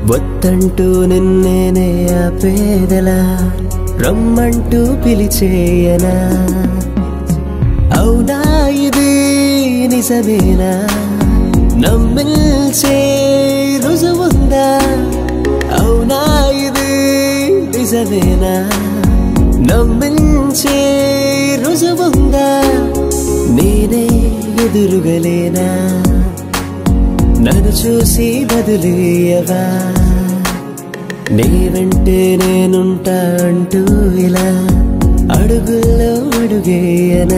వద్దంటూ నిన్నేనే ఆపేదలా రమ్మంటూ పిలిచేయనా అవునా ఇది నిజమేనా నమ్మిల్చే రుజువుందా అవునా ఇది నిజమేనా నమ్మించే రుజువుందా నేనే ఎదురుగలేనా నన్ను చూసి బదులేయవా నీ వెంటే నేనుంటా అంటూ ఇలా అడుగుల్లో అడుగేయనా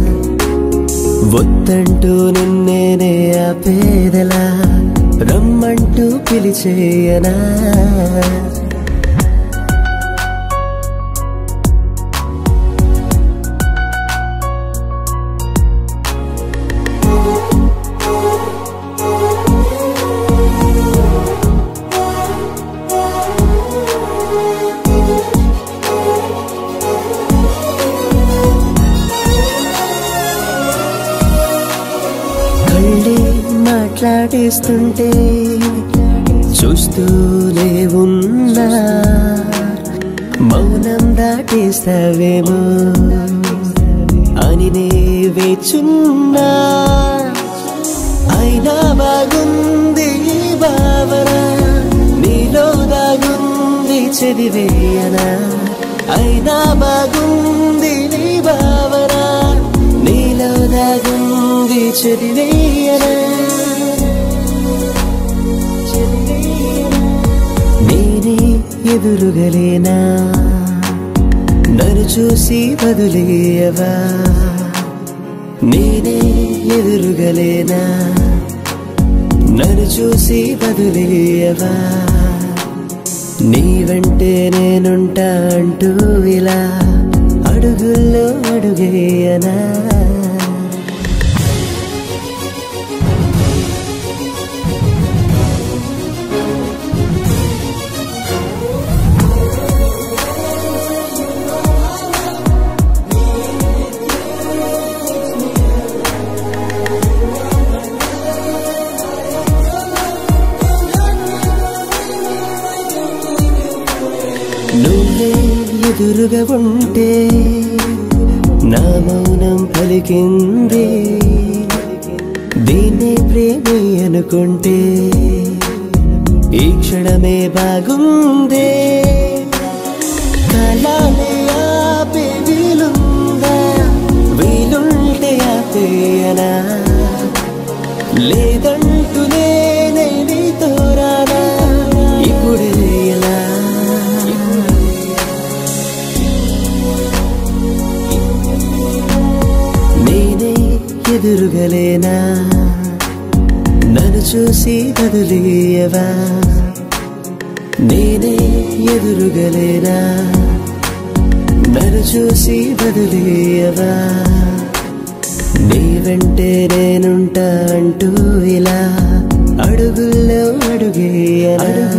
వద్దంటూ నిన్నేనే ఆపేదలా రమ్మంటూ పిలిచేయనా కళ్ళే మాట్లాడేస్తుంటే చూస్తూనే ఉన్నా మౌనం దాటేస్తావేమో అని నే వేచున్నా అయినా బాగుంది ఈ భావన నీలో దాగుంది చదివేయనా అయినా బాగుంది నీ భావన నీలో దాగుంది చదివేయనా నేనే ఎదురుగలేనా నన్ను చూసి వదిలేయవా నేనే ఎదురుగలేనా నన్ను చూసి వదిలేయవా నీ వెంటే నేనుంటా అంటూ ఇలా అడుగుల్లో అడుగేయనా నువ్వే ఎదురుగా ఉంటే నా మౌనం పలికింది దీన్నే ప్రేమే అనుకుంటే ఈ క్షణమే బాగుందే కలాలే ఆపే వీలుందా వీలుంటే ఆపేయనా లేదంటూ నేనే నీతో రానా ఇప్పుడే ఎలా నేనే ఎదురుగలేనా నన్ను చూసి వదిలేయవా నేనే ఎదురుగలేనా నన్ను చూసి వదిలేయవా నీ వెంటే నేనుంటా అంటూ ఇలా అడుగుల్లో అడుగేయనా